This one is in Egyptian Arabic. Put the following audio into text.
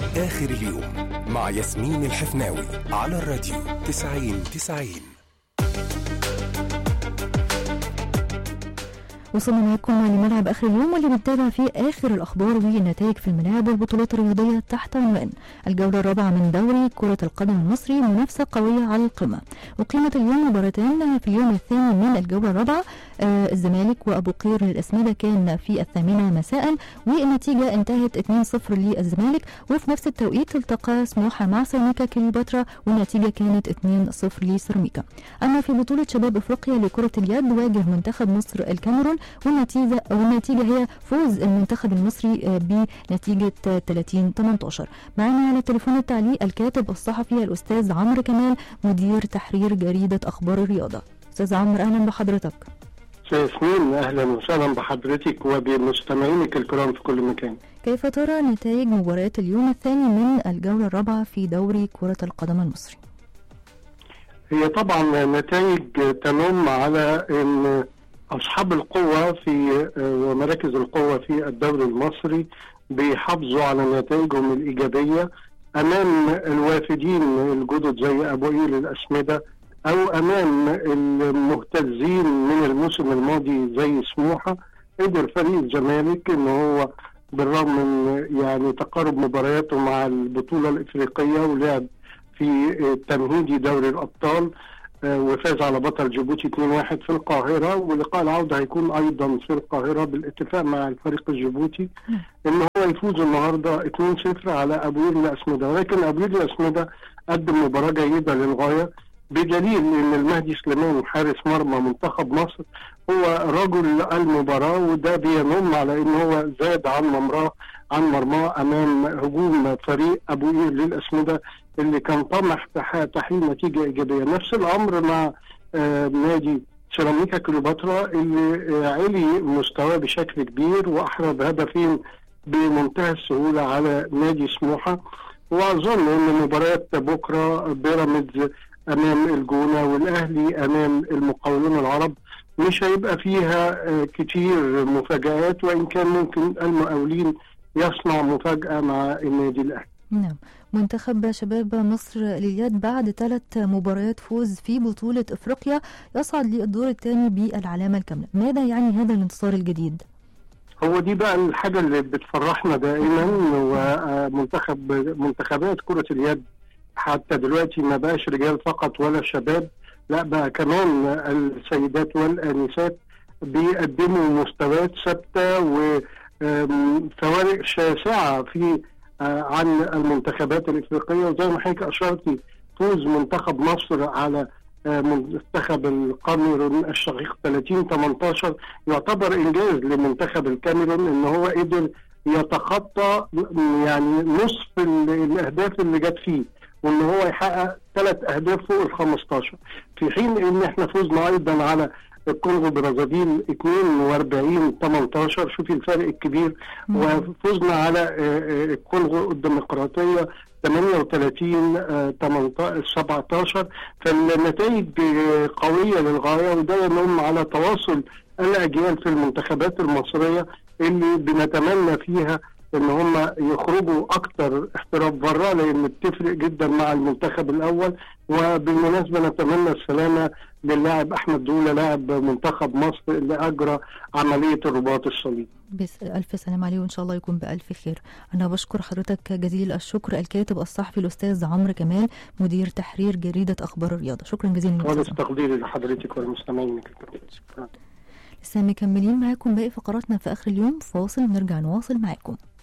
آخر اليوم مع ياسمين الحفناوي على الراديو 90 90 وصلنا معاكم لملعب اخر اليوم واللي بنتابع فيه اخر الاخبار والنتائج في الملاعب والبطولات الرياضيه تحت عنوان الجوله الرابعه من دوري كره القدم المصري منافسه قويه على القمه وقيمه اليوم مباراتين في اليوم الثاني من الجوله الرابعه آه الزمالك وابو قير للاسمده كان في الثامنه مساء والنتيجه انتهت 2-0 للزمالك وفي نفس التوقيت التقى سموحه مع سيراميكا كليوباترا والنتيجه كانت 2-0 لسيراميكا اما في بطوله شباب افريقيا لكره اليد واجه منتخب مصر الكاميرون والنتيجه والنتيجه هي فوز المنتخب المصري آه، بنتيجه 30 18 معنا على تليفون التعليق الكاتب الصحفي الاستاذ عمرو كمال مدير تحرير جريده اخبار الرياضه استاذ عمرو اهلا بحضرتك ياسمين اهلا وسهلا بحضرتك وبمستمعينك الكرام في كل مكان كيف ترى نتائج مباريات اليوم الثاني من الجوله الرابعه في دوري كره القدم المصري هي طبعا نتائج تنم على ان اصحاب القوه في ومراكز القوه في الدوري المصري بيحافظوا على نتائجهم الايجابيه امام الوافدين الجدد زي ابو قير الاسمده او امام المهتزين من الموسم الماضي زي سموحه قدر فريق الزمالك ان هو بالرغم من يعني تقارب مبارياته مع البطوله الافريقيه ولعب في تمهيدي دوري الابطال آه، وفاز على بطل جيبوتي 2-1 في القاهره ولقاء العوده هيكون ايضا في القاهره بالاتفاق مع الفريق الجيبوتي ان هو يفوز النهارده 2-0 على ابو قير الاسمده ولكن ابو قير الاسمده قدم مباراه جيده للغايه بدليل ان المهدي سليمان حارس مرمى منتخب مصر هو رجل المباراه وده بينم على ان هو زاد عن مرماه عن مرماه امام هجوم فريق ابو قير للاسمده اللي كان طمح تح- تحقيق نتيجه ايجابيه نفس الامر مع آه، نادي سيراميكا كليوباترا اللي آه، علي مستواه بشكل كبير واحرز هدفين بمنتهى السهوله على نادي سموحه واظن ان مباريات بكره بيراميدز امام الجونه والاهلي امام المقاولون العرب مش هيبقى فيها آه، كتير مفاجآت وان كان ممكن المقاولين يصنع مفاجاه مع النادي الاهلي نعم منتخب شباب مصر لليد بعد ثلاث مباريات فوز في بطولة افريقيا يصعد للدور الثاني بالعلامة الكاملة ماذا يعني هذا الانتصار الجديد؟ هو دي بقى الحاجة اللي بتفرحنا دائما ومنتخب منتخبات كرة اليد حتى دلوقتي ما بقاش رجال فقط ولا شباب لا بقى كمان السيدات والآنسات بيقدموا مستويات ثابتة وفوارق شاسعة في آه، عن المنتخبات الإفريقية وزي ما حضرتك أشرتي فوز منتخب مصر على آه، منتخب الكاميرون الشقيق 30 18 يعتبر انجاز لمنتخب الكاميرون ان هو قدر يتخطى يعني نصف ال- الاهداف اللي جت فيه وان هو يحقق ثلاث اهداف فوق ال 15 في حين ان احنا فزنا ايضا على الكونغو برازيل 42 18 شوفي الفرق الكبير وفزنا على آه، آه، الكونغو الديمقراطيه 38 آه، 18 17 فالنتائج آه، قويه للغايه وده ينم على تواصل الاجيال في المنتخبات المصريه اللي بنتمنى فيها ان هم يخرجوا اكتر احتراف بره لان بتفرق جدا مع المنتخب الاول وبالمناسبه نتمنى السلامه للاعب احمد دوله لاعب منتخب مصر اللي اجرى عمليه الرباط الصليبي بس ألف سلام عليه وإن شاء الله يكون بألف خير أنا بشكر حضرتك جزيل الشكر الكاتب الصحفي الأستاذ عمرو كمال مدير تحرير جريدة أخبار الرياضة شكرا جزيلا لك خالص أستاذ عمرو. تقديري لحضرتك والمستمعين شكرا لسه مكملين معاكم باقي فقراتنا في آخر اليوم فاصل ونرجع نواصل معاكم